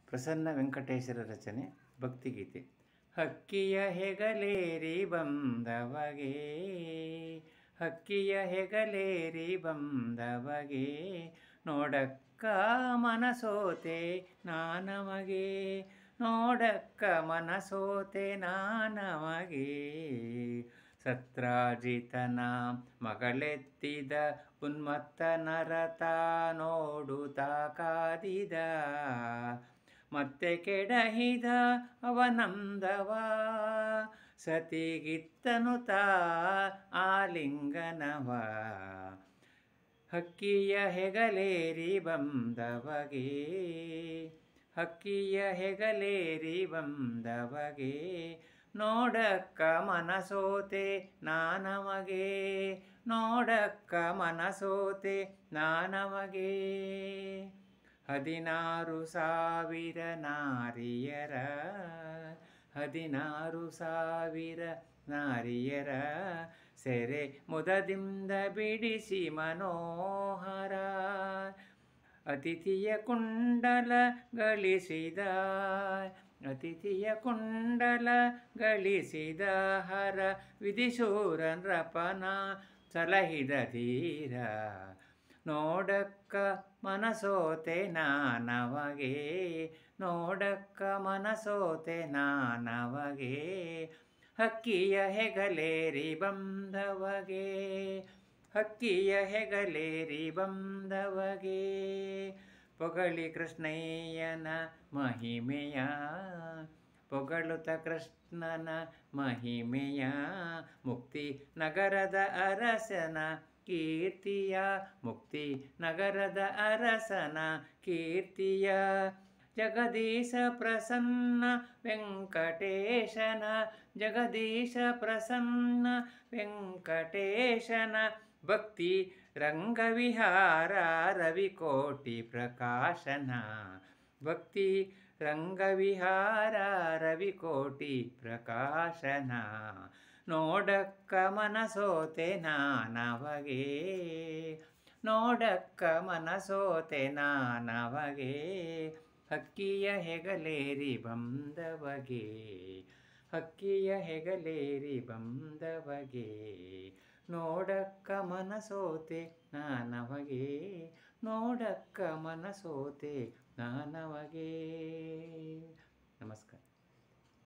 ಪ್ರಸನ್ನ ವೆಂಕಟೇಶರ ರಚನೆ ಭಕ್ತಿಗೀತೆ ಹಕ್ಕಿಯ ಹೆಗಲೇರಿ ಬಂದವಗೆ ಹಕ್ಕಿಯ ಹೆಗಲೇರಿ ಬಂದವಗೆ ನೋಡಕ್ಕ ಮನಸೋತೆ ನಾನಮಗೆ ನೋಡಕ್ಕ ಮನಸೋತೆ ನಾನಮಗೆ ಸತ್ರಾಜಿತನ ಮಗಳೆತ್ತಿದ ಉನ್ಮತ್ತ ನರತ ನೋಡುತ್ತಾ ಕಾದಿದ ಮತ್ತೆ ಕೆಡಹಿದ ಅವನಂದವ ಸತಿಗಿತ್ತನು ತಾ ಆಲಿಂಗನವ ಹಕ್ಕಿಯ ಹೆಗಲೇರಿ ಬಂದವಗೆ ಹಕ್ಕಿಯ ಹೆಗಲೇರಿ ಬಂದವಗೆ ನೋಡಕ್ಕ ಮನಸೋತೆ ನಾನಮಗೆ ನೋಡಕ್ಕ ಮನಸೋತೆ ನಾನಮಗೆ ಹದಿನಾರು ಸಾವಿರ ನಾರಿಯರ ಹದಿನಾರು ಸಾವಿರ ನಾರಿಯರ ಸೆರೆ ಮುದದಿಂದ ಬಿಡಿಸಿ ಮನೋಹರ ಅತಿಥಿಯ ಕುಂಡಲ ಗಳಿಸಿದ ಅತಿಥಿಯ ಕುಂಡಲ ಗಳಿಸಿದ ಹರ ವಿಧಿಶೂರನ್ರಪನ ಸಲಹಿದ ಧೀರ ನೋಡಕ್ಕ ಮನಸೋತೆ ನಾನವಗೆ ನೋಡಕ್ಕ ಮನಸೋತೆ ನಾನವಗೆ ಹಕ್ಕಿಯ ಹೆಗಲೇರಿ ಬಂದವಗೆ ಹಕ್ಕಿಯ ಹೆಗಲೇರಿ ಬಂದವಗೆ ಪೊಗಳಿ ಕೃಷ್ಣಯ್ಯನ ಮಹಿಮೆಯ ಪೊಗಳುತ ಕೃಷ್ಣನ ಮಹಿಮೆಯ ಮುಕ್ತಿ ನಗರದ ಅರಸನ ಕೀರ್ತಿಯ ಮುಕ್ತಿ ನಗರದ ಅರಸನ ಕೀರ್ತಿಯ ಜಗದೀಶ ಪ್ರಸನ್ನ ವೆಂಕಟೇಶನ ಜಗದೀಶ ಪ್ರಸನ್ನ ವೆಂಕಟೇಶನ ಭಕ್ತಿ ರಂಗವಿಹಾರ ರವಿಕೋಟಿ ಪ್ರಕಾಶನ ಭಕ್ತಿ ರಂಗವಿಹಾರ ರವಿಕೋಟಿ ಪ್ರಕಾಶನ ನೋಡಕ್ಕ ಮನಸೋತೆ ನಾನವಗೆ ನೋಡಕ್ಕ ಮನಸೋತೆ ನಾನವಗೆ ಹಕ್ಕಿಯ ಹೆಗಲೇರಿ ಬಂದವಗೆ ಹಕ್ಕಿಯ ಹೆಗಲೇರಿ ಬಂದವಗೆ ನೋಡಕ್ಕ ಮನಸೋತೆ ನಾನವಗೆ ನೋಡಕ್ಕ ಮನಸೋತೆ ನಾನವಗೆ ನಮಸ್ಕಾರ